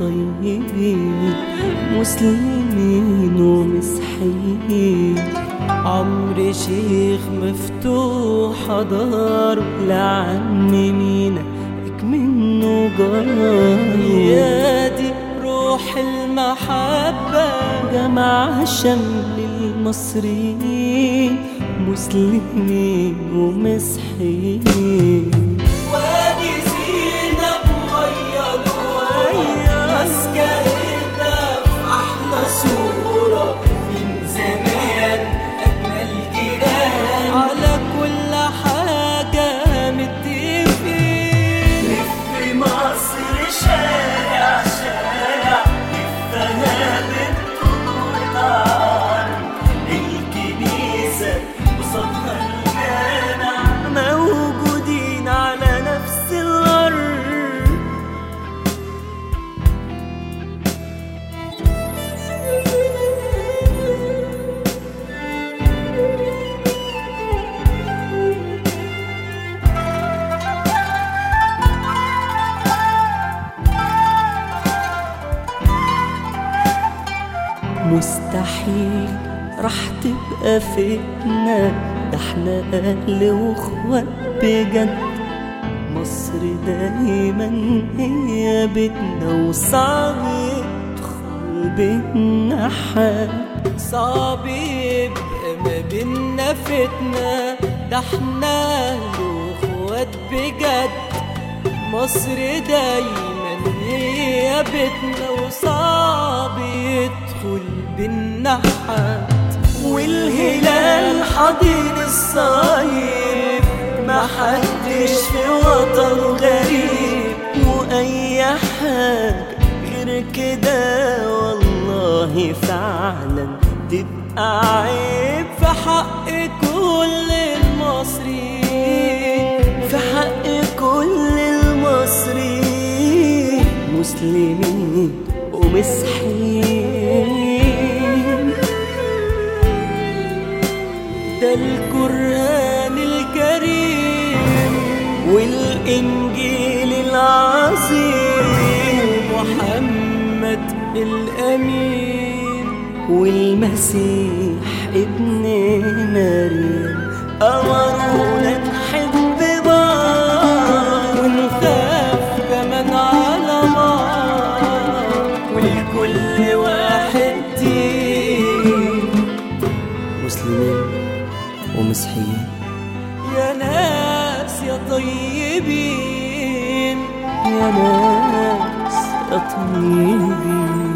طيبين مسلمين ومسيحيين عمرو شيخ مفتوح دار لعم مينا منه جار يا دي روح المحبة جمع شمل المصريين مسلمين ومسيحيين وادي سينا بمية نور مسكنتنا في أحلى صورة من زمان أجمل جيران على كل حاجة متفقين في مصر شارع شارع لفها بالطول نار الكنيسة قصادها الجامع موجودين على نفس الأرض مستحيل راح تبقى فتنة ده احنا أهل وإخوات بجد مصر دايما هي بيتنا وصعب يدخل بينا حد صعب يبقى ما بينا فتنة ده احنا أهل وإخوات بجد مصر دايما هي بيتنا وصعب يدخل بينا حد والهلال حضين الصيف ما حدش في وطن غريب واي حاجة غير كده والله فعلا تبقى عيب في حق كل المصريين في حق كل المصريين مسلمين ومسيحيين ده القرآن الكريم والإنجيل العظيم محمد الأمين والمسيح ابن مريم أمرونا نحب بعض ونخاف كمان على بعض ولكل واحد دين مسلمين ومسيحيين يا ناس يا طيبين يا ناس يا طيبين